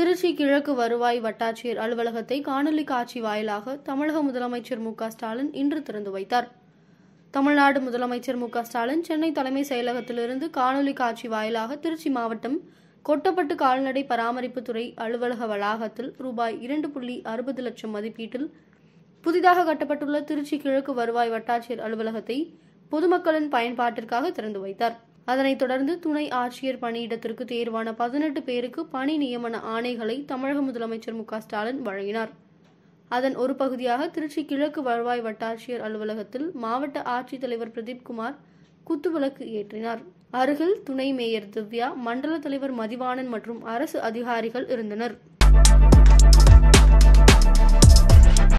திருச்சி கிழக்கு வருவாய் வட்டாட்சியர் அலுவலகத்தை காணொலி காட்சி வாயிலாக தமிழக முதலமைச்சர் மு க ஸ்டாலின் இன்று திறந்து வைத்தார் தமிழ்நாடு முதலமைச்சர் மு க ஸ்டாலின் சென்னை தலைமை செயலகத்திலிருந்து காணொலி காட்சி வாயிலாக திருச்சி மாவட்டம் கொட்டப்பட்டு கால்நடை பராமரிப்புத்துறை அலுவலக வளாகத்தில் ரூபாய் இரண்டு புள்ளி அறுபது லட்சம் மதிப்பீட்டில் புதிதாக கட்டப்பட்டுள்ள திருச்சி கிழக்கு வருவாய் வட்டாட்சியர் அலுவலகத்தை பொதுமக்களின் பயன்பாட்டிற்காக திறந்து வைத்தார் அதனைத் தொடர்ந்து துணை ஆட்சியர் பணியிடத்திற்கு தேர்வான பதினெட்டு பேருக்கு பணி நியமன ஆணைகளை தமிழக முதலமைச்சர் மு க ஸ்டாலின் வழங்கினார் அதன் ஒரு பகுதியாக திருச்சி கிழக்கு வருவாய் வட்டாட்சியர் அலுவலகத்தில் மாவட்ட ஆட்சித்தலைவர் பிரதீப் குமார் குத்துவிளக்கு ஏற்றினார் அருகில் துணை மேயர் திவ்யா மண்டல தலைவர் மதிவாணன் மற்றும் அரசு அதிகாரிகள் இருந்தனர்